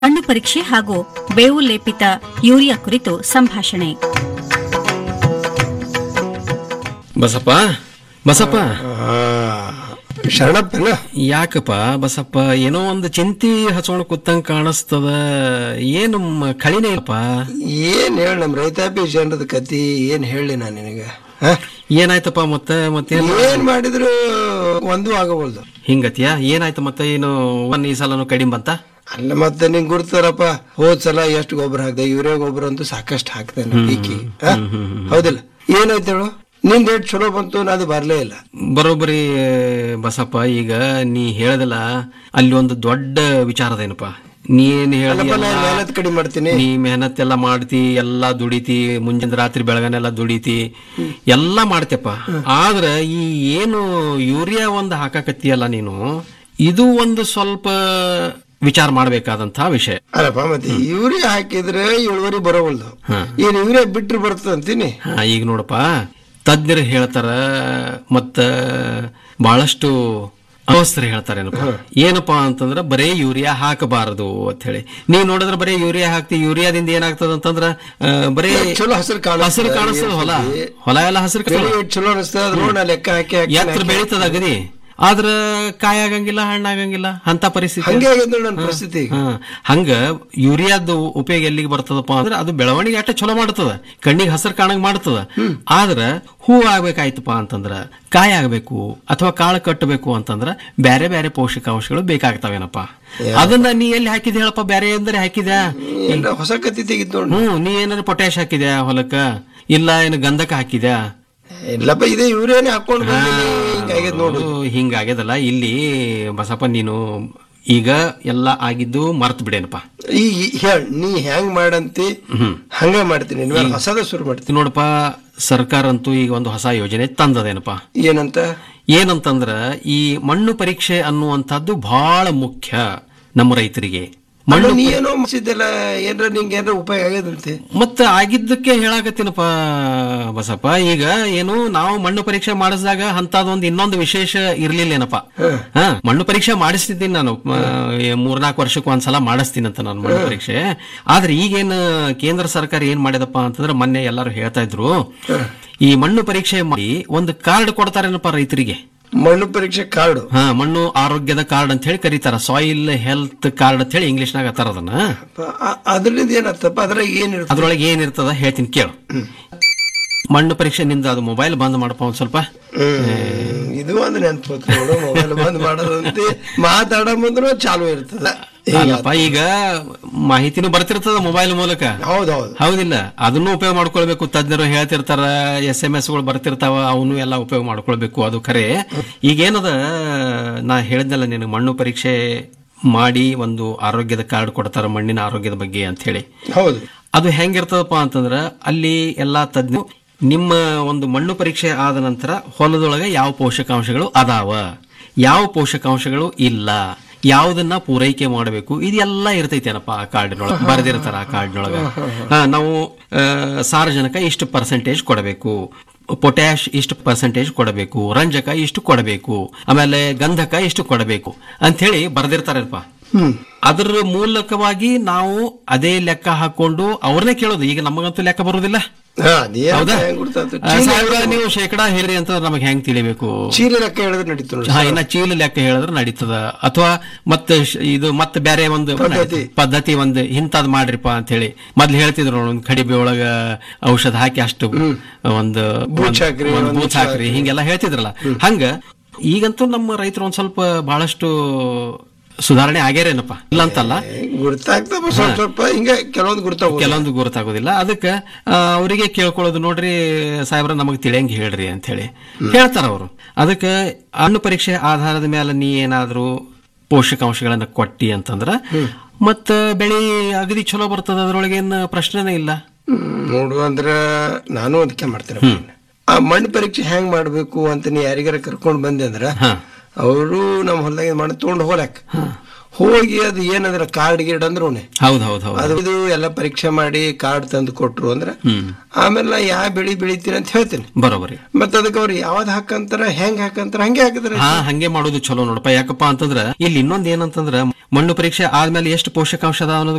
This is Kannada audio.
ಮಣ್ಣು ಪರೀಕ್ಷೆ ಹಾಗೂ ಬೇವು ಲೇಪಿತ ಯೂರಿಯಾ ಕುರಿತು ಸಂಭಾಷಣೆ ಬಸಪ್ಪ ಬಸಪ್ಪ ಶರಣಪ್ಪನ ಯಾಕಪ್ಪ ಬಸಪ್ಪ ಏನೋ ಒಂದು ಚಿಂತಿ ಹಚ್ಕೊಂಡ್ ಕೂತಂಗ್ ಕಾಣಿಸ್ತದ ಏನು ಮ- ಕಳಿನೇ ಇಲ್ಲಪ್ಪ ಏನ್ ಹೇಳ ನಮ್ ರೈತಾಪಿ ಜನರದ ಕತಿ ಏನ್ ಹೇಳಿ ನಾನು ನಿನಗ ಹ? ಏನಾಯ್ತಪ್ಪ ಮತ್ತೆ ಮತ್ತೇನ್ ಏನ್ ಮಾಡಿದ್ರು ಒಂದು ಆಗವಲ್ದು ಹಿಂಗತಿಯ ಏನಾಯ್ತು ಮತ್ತೆ ಏನು ಒಂದ್ ಈ ಸಲನು ಕಡಿಮೆ ಬಂತ ಅಲ್ಲ ಮತ್ತೆ ನಿಂಗ್ ಗುರ್ತಾರಪ್ಪ ಹೋದ್ ಸಲ ಎಷ್ಟು ಗೊಬ್ಬರ ಹಾಕ್ದೆ ಯೂರಿಯಾ ಗೊಬ್ಬರ ಅಂತೂ ಸಾಕಷ್ಟು ಹಾಕ್ದೆ ಪೀಕಿ ಹ? ಹೌದಿಲ್ಲ ಏನಾಯ್ತು ಹೇಳು ನಿಂದ ಎಷ್ಟು ಚಲೋ ಬಂತು ನಾ ಅದು ಬರ್ಲೇ ಇಲ್ಲ ಬರೋಬ್ಬರಿ ಬಸಪ್ಪ ಈಗ ನೀ ಹೇಳ್ದಲ್ಲ ಅಲ್ಲಿ ಒಂದು ದೊಡ್ಡ ವಿಚಾರದೇನಪ್ಪ ನೀ ಏನ್ ಹೇಳ್ದಿ ಅಲ್ಲಪ್ಪ ನಾ ಎಲ್ಲ- ಮೆಹನತ್ ಕಡಿಮೆ ಮಾಡ್ತೀನಿ ನೀ ಮೆಹನತ್ ಎಲ್ಲ ಮಾಡ್ತಿ ಎಲ್ಲಾ ದುಡಿತಿ ಮುಂಜಾನೆ ರಾತ್ರಿ ಬೆಳಗನೆಲ್ಲ ದುಡಿತಿ ಎಲ್ಲಾ ಮಾಡ್ತೇಪ್ಪ ಆದ್ರ ಈ ಏನು ಯೂರಿಯಾ ಒಂದು ಹಾಕಾಕತ್ತೀಯಲ್ಲ ನೀನು ಇದು ಒಂದು ಸ್ವಲ್ಪ ವಿಚಾರ ಮಾಡ್ಬೇಕಾದಂತಹ ವಿಷಯ ಅಲ್ಲಪ್ಪ ಮತ್ತೆ ಯೂರಿಯಾ ಹಾಕಿದ್ರೆ ಇಳುವರಿ ಬರೋವಲ್ದು ಏನ್ ಯೂರಿಯಾ ಬಿಟ್ರೆ ಬರ್ತದ ಅಂತೀನಿ ಹಾ, ಈಗ ನೋಡಪ್ಪ ತಜ್ಞರು ಹೇಳ್ತಾರ ಮತ್ತ ಬಹಳಷ್ಟು ಅನವಸ್ಥರು ಹೇಳ್ತಾರೇನಪ್ಪ ಏನಪ್ಪಾ ಅಂತಂದ್ರ ಬರೇ ಯೂರಿಯಾ ಹಾಕಬಾರದು ಅಂತ ಹೇಳಿ ನೀವ್ ನೋಡಿದ್ರೆ ಬರೇ ಯೂರಿಯಾ ಹಾಕ್ತಿ ಯೂರಿಯಾದಿಂದ ಏನಾಗ್ತದ ಅಂತಂದ್ರ ಆ, ಬರೇ ಚಲೋ ಹಸಿರು ಕಾಣಿಸ್ತದ. ಹಸಿರು ಕಾಣಿಸ್ತದ ಹೊಲ ಹೊಲ ಎಲ್ಲ ಹಸಿರು ಬೆಳೆ ಕಾಣಿಸ್ತದ. ಎಷ್ಟ್ ಚಲೋ ಅನಿಸ್ತದ ಅದ್ ನೋಡ್ ನಾ ಲೆಕ್ಕ ಹಾಕಿ ಹಾಕಿ ಎತ್ತರ ಬೆಳೀತದ ಅಗದಿ ಆದ್ರ ಕಾಯಿ ಆಗಂಗಿಲ್ಲ ಹಣ್ಣಾಗಂಗಿಲ್ಲ ಅಂತ ಪರಿಸ್ಥಿತಿ ಹಂಗೆ ಆಗ್ಯದ ನೋಡ್ ನನ್ನ ಪರಿಸ್ಥಿತಿ ಈಗ. ಹಾ. ಹಂಗ ಯೂರಿಯಾದ ಉಪಯೋಗ ಎಲ್ಲಿಗೆ ಬರ್ತದಪ್ಪ ಅಂದ್ರೆ ಅದು ಬೆಳವಣಿಗೆ ಅಷ್ಟ ಚಲೋ ಮಾಡ್ತದ ಕಣ್ಣಿಗೆ ಹಸರು ಕಾಣಂಗ್ ಮಾಡ್ತದ ಆದ್ರ ಹೂ ಆಗ್ಬೇಕಾಯ್ತಪ್ಪ ಅಂತಂದ್ರ ಕಾಯಿ ಆಗ್ಬೇಕು ಅಥವಾ ಕಾಳು ಕಟ್ಟಬೇಕು ಅಂತಂದ್ರ ಬ್ಯಾರೆ ಬ್ಯಾರೆ ಪೋಷಕಾಂಶಗಳು ಬೇಕಾಗ್ತಾವೇನಪ್ಪ ಅದನ್ನ ನೀ ಎಲ್ಲಿ ಹಾಕಿದೆ ಹೇಳಪ್ಪ ಬ್ಯಾರೆ ಅಂದ್ರೆ ಹಾಕಿದ್ಯಾ ಏನ್ರ ಹೊಸ ಕತ್ತಿ ತೆಗಿತ್ ನೋಡ್ ಹ್ಮ್ ನೀ ಏನಾರ ಪೊಟ್ಯಾಶ್ ಹಾಕಿದ್ಯಾ ಹೊಲಕ್ಕ ಇಲ್ಲ ಏನು ಗಂಧಕ ಹಾಕಿದ್ಯಾ ಇಲ್ಲಪ್ಪ ಇದೇ ಯೂರಿಯಾನೇ ಹಾಕೊಂಡು ಬಂದಿನಿ ಹಿಂಗಾಗ್ಯದ ನೋಡು ಅದು ಹಿಂಗಾಗ್ಯದಲ್ಲ ಇಲ್ಲಿ ಬಸಪ್ಪ ನೀನು ಈಗ ಎಲ್ಲ ಆಗಿದ್ದು ಮರ್ತ್ ಬಿಡೇನಪ್ಪ ಈಗ ಹೇಳ್ ನೀ ಹೆಂಗ್ ಮಾಡಂತಿ ಹಂಗ ಮಾಡ್ತೀನಿ ಇನ್ಮೇಲೆ ಹೊಸದ ಶುರು ಮಾಡ್ತೀನಿ ನೋಡಪ್ಪ ಸರ್ಕಾರ ಅಂತೂ ಈಗ ಒಂದು ಹೊಸ ಯೋಜನೆ ತಂದದೇನಪ್ಪ ಏನಂತ ಏನಂತಂದ್ರ ಈ ಮಣ್ಣು ಪರೀಕ್ಷೆ ಅನ್ನುವಂಥದ್ದು ಬಹಳ ಮುಖ್ಯ ನಮ್ಮ ರೈತರಿಗೆ ಮಣ್ಣು ನೀ ಏನೋ ಮಾಡಿಸಿದ್ದಲ್ಲ ಏನ್ರ ನಿಂಗೆ ಏನ್ರ ಉಪಯೋಗ ಆಗ್ಯದಂತೆ ಮತ್ತ ಆಗಿದ್ದಕ್ಕೆ ಹೇಳಾಕತ್ತೀನಪ್ಪ ಬಸಪ್ಪ ಈಗ ಏನು ನಾವು ಮಣ್ಣು ಪರೀಕ್ಷೆ ಮಾಡಿಸಿದಾಗ ಅಂತದೊಂದು ಇನ್ನೊಂದು ವಿಶೇಷ ಇರ್ಲಿಲ್ಲೇನಪ್ಪ ಹಾ ಮಣ್ಣು ಪರೀಕ್ಷೆ ಮಾಡಿಸ್ತಿದ್ದೀನಿ ನಾನು ಮ, ಏ, ಮೂರ್ನಾಲ್ಕು ವರ್ಷಕ್ಕೆ ಒಂದ್ಸಲ ಮಾಡಿಸ್ತೀನಿ ಅಂತ ನಾನು ಮಣ್ಣು ಪರೀಕ್ಷೆ ಆದ್ರೆ ಈಗೇನು ಕೇಂದ್ರ ಸರ್ಕಾರ ಏನ್ ಮಾಡಿದಪ್ಪ ಅಂತಂದ್ರೆ ಮೊನ್ನೆ ಎಲ್ಲರೂ ಹೇಳ್ತಾ ಇದ್ರು ಈ ಮಣ್ಣು ಪರೀಕ್ಷೆ ಮಾಡಿ ಒಂದು ಕಾರ್ಡ್ ಕೊಡ್ತಾರೇನಪ್ಪ ರೈತರಿಗೆ ಮಣ್ಣು ಪರೀಕ್ಷೆ ಕಾರ್ಡು ಹಾ ಮಣ್ಣು ಆರೋಗ್ಯದ ಕಾರ್ಡ್ ಅಂತ ಹೇಳಿ ಕರೀತಾರ ಸಾಯಿಲ್ ಹೆಲ್ತ್ ಕಾರ್ಡ್ ಅಂತ ಹೇಳಿ ಇಂಗ್ಲಿಷ್ನಾಗ ಅತ್ತಾರ ಅದನ್ನ ಅದ್ರಿಂದ ಏನತ್ತಪ್ಪ ಅದ್ರಾಗ ಏನಿರ್ತದೆ ಅದ್ರೊಳಗೆ ಏನಿರ್ತದ ಹೇಳ್ತೀನಿ ಕೇಳು ಮಣ್ಣು ಪರೀಕ್ಷೆ ನಿಂದ ಅದು ಮೊಬೈಲ್ ಬಂದ್ ಮಾಡಪ್ಪ ಒಂದ್ ಸ್ವಲ್ಪ ಹ್ಮ್ ಇದು ಒಂದು ನೆನ್ಪು ನೋಡು ಮೊಬೈಲ್ ಬಂದ್ ಮಾಡೋದಂತೆ ಮಾತಾಡ ಮುಂದ್ರು ಚಾಲು ಇರ್ತದ ಅಲ್ಲಪ್ಪ ಈಗ ಮಾಹಿತಿನೂ ಬರ್ತಿರ್ತದ ಮೊಬೈಲ್ ಮೂಲಕ ಹೌದೌದು ಹೌದಿಲ್ಲ ಅದನ್ನು ಉಪಯೋಗ ಮಾಡ್ಕೊಳ್ಬೇಕು ತಜ್ಞರು ಹೇಳ್ತಿರ್ತಾರ ಎಸ್ ಎಂ ಎಸ್ ಗಳು ಬರ್ತಿರ್ತಾವ ಅವನು ಎಲ್ಲ ಉಪಯೋಗ ಮಾಡ್ಕೊಳ್ಬೇಕು ಅದು ಖರೆ ಈಗೇನದ ನಾ ಹೇಳಿದ್ನಲ್ಲ ನೀನು ಮಣ್ಣು ಪರೀಕ್ಷೆ ಮಾಡಿ ಒಂದು ಆರೋಗ್ಯದ ಕಾರ್ಡ್ ಕೊಡ್ತಾರ ಮಣ್ಣಿನ ಆರೋಗ್ಯದ ಬಗ್ಗೆ ಅಂತ ಹೇಳಿ ಹೌದು ಅದು ಹೆಂಗಿರ್ತದಪ್ಪ ಅಂತಂದ್ರ ಅಲ್ಲಿ ಎಲ್ಲಾ ತಜ್ಞರು ನಿಮ್ಮ ಒಂದು ಮಣ್ಣು ಪರೀಕ್ಷೆ ಆದ ನಂತರ ಹೊಲದೊಳಗೆ ಯಾವ ಪೋಷಕಾಂಶಗಳು ಅದಾವ ಯಾವ ಪೋಷಕಾಂಶಗಳು ಇಲ್ಲ ಯಾವುದನ್ನ ಪೂರೈಕೆ ಮಾಡಬೇಕು ಇದೆಲ್ಲ ಇರ್ತೈತೇನಪ್ಪ ಆ ಕಾರ್ಡಿನೊಳಗೆ ಬರೆದಿರ್ತಾರ ಆ ಕಾರ್ಡಿನೊಳಗ ಹಾ, ನಾವು ಆ, ಸಾರಜನಕ ಇಷ್ಟು ಪರ್ಸೆಂಟೇಜ್ ಕೊಡಬೇಕು ಪೊಟ್ಯಾಶ್ ಇಷ್ಟು ಪರ್ಸೆಂಟೇಜ್ ಕೊಡಬೇಕು ರಂಜಕ ಇಷ್ಟು ಕೊಡಬೇಕು ಆಮೇಲೆ ಗಂಧಕ ಇಷ್ಟು ಕೊಡಬೇಕು ಅಂತ ಹೇಳಿ ಬರ್ದಿರ್ತಾರಪ್ಪ ಅದರ ಮೂಲಕವಾಗಿ ನಾವು ಅದೇ ಲೆಕ್ಕ ಹಾಕೊಂಡು ಅವ್ರನ್ನೇ ಕೇಳೋದು ಈಗ ನಮಗಂತೂ ಲೆಕ್ಕ ಬರುದಿಲ್ಲ ಹಾ ಅದೇನ್ ಹೌದಾ ಹೆಂಗ್ ಗುರ್ತಾತು? ಆ, ಸಾವಿರ ನೀವು ಶೇಕಡಾ ಹೇಳ್ರಿ ಅಂತ ನಮಗೆ ಹೆಂಗ್ ತಿಳಿಬೇಕು ಚೀಲ ಲೆಕ್ಕ ಹೇಳಿದ್ರೆ ನಡೀತು ನೋಡಿ ಹಾ ಇನ್ನ ಚೀಲ ಲೆಕ್ಕ ಹೇಳಿದ್ರೆ ನಡೀತದ ಅಥವಾ ಮತ್ತೆ ಶ- ಇದು ಮತ್ತೆ ಬೇರೆ ಒಂದು ಪದ್ಧತಿ. ಪದ್ಧತಿ ಒಂದು ಇಂಥದ್ ಮಾಡ್ರಿಪ್ಪ ಅಂತ ಹೇಳಿ ಮೊದ್ಲು ಹೇಳ್ತಿದ್ರು ನೋಡಿ ಒಂದು ಕಡಿಬೆ ಒಳಗ ಔಷಧ ಹಾಕಿ ಅಷ್ಟು ಒಂದು ಬೂಚ್ ಹಾಕ್ರಿ, ಒಂದು ಒಂದು ಬೂಚ್ ಹಾಕ್ರಿ ಹಿಂಗೆಲ್ಲ ಹೇಳ್ತಿದ್ರಲ್ಲ ಹಂಗ ಈಗಂತೂ ನಮ್ಮ ರೈತರು ಒಂದ್ ಸ್ವಲ್ಪ ಬಹಳಷ್ಟು ಸುಧಾರಣೆ ಆಗ್ಯಾರೇನಪ್ಪ ಇಲ್ಲ ಅಂತಲ್ಲ ಗುರ್ತಾಗ್ತಪ್ಪ ಸ್ವಲ್ಪ ಸ್ವಲ್ಪ ಹಿಂಗ ಕೆಲವೊಂದು ಗುರ್ತಾವ ಕೆಲವೊಂದು ಗುರುತಾಗೋದಿಲ್ಲ ಅದಕ್ಕೆ ಅವರಿಗೆ ಕೇಳ್ಕೊಳ್ಳೋದು ನೋಡ್ರಿ ಸಾಹೇಬ್ರ ನಮಗೆ ತಿಳಿಯಂಗ್ ಹೇಳ್ರಿ ಅಂತ ಹೇಳಿ ಹೇಳ್ತಾರ ಅವರು ಅದಕ್ಕೆ ಹಣ್ಣು ಪರೀಕ್ಷೆ ಆಧಾರದ ಮೇಲೆ ನೀ ಏನಾದ್ರೂ ಪೋಷಕಾಂಶಗಳನ್ನ ಕೊಟ್ಟಿ ಅಂತಂದ್ರ ಮತ್ತ ಬೆಳೆ ಅಗದಿ ಚಲೋ ಬರ್ತದ ಅದ್ರೊಳಗೆ ಏನ್ ಪ್ರಶ್ನೆನೇ ಇಲ್ಲ ನೋಡು ಅಂದ್ರ ನಾನು ಅದಕ್ಕೆ ಮಾಡ್ತೇನೆ ಆ ಮಣ್ಣು ಪರೀಕ್ಷೆ ಹೆಂಗ್ ಮಾಡ್ಬೇಕು ಅಂತ ನೀ ಯಾರಿಗಾರ ಕರ್ಕೊಂಡ್ ಬಂದೆ ಅಂದ್ರ ಹಾ ಅವರು ನಮ್ಮ ಹೊಲದಾಗ ಮಣ್ಣು ತಗೊಂಡು ಹೋಗ್ಲಾಕ ಹೋಗಿ ಅದು ಏನಂದ್ರ ಕಾರ್ಡ್ ಗೀಡ್ ಅಂದ್ರು ಹೌದ್ ಹೌದ್ ಹೌದ್ ಅದು ಇದು ಎಲ್ಲ ಪರೀಕ್ಷೆ ಮಾಡಿ ಕಾರ್ಡ್ ತಂದು ಕೊಟ್ರು ಅಂದ್ರ ಆಮೇಲೆ ನಾ ಯಾವ ಬೆಳಿ ಬೆಳಿತೀನಿ ಅಂತ ಹೇಳ್ತೀನಿ ಬರೋಬರಿ ಮತ್ತ ಅದಕ್ಕೆ ಅವ್ರು ಯಾವ್ದು ಹಾಕಂತಾರ ಹೆಂಗ್ ಹಾಕಂತಾರ ಹಂಗೆ ಹಾಕಿದ್ರೆ ಹಾ ಹಂಗೆ ಮಾಡೋದು ಚಲೋ ನೋಡಪ್ಪ ಯಾಕಪ್ಪ ಅಂತಂದ್ರ ಇಲ್ಲಿ ಇನ್ನೊಂದ್ ಏನಂತಂದ್ರ ಮಣ್ಣು ಪರೀಕ್ಷೆ ಆದ್ಮೇಲೆ ಎಷ್ಟು ಪೋಷಕಾಂಶ ಅದಾವ ಅನ್ನೋದು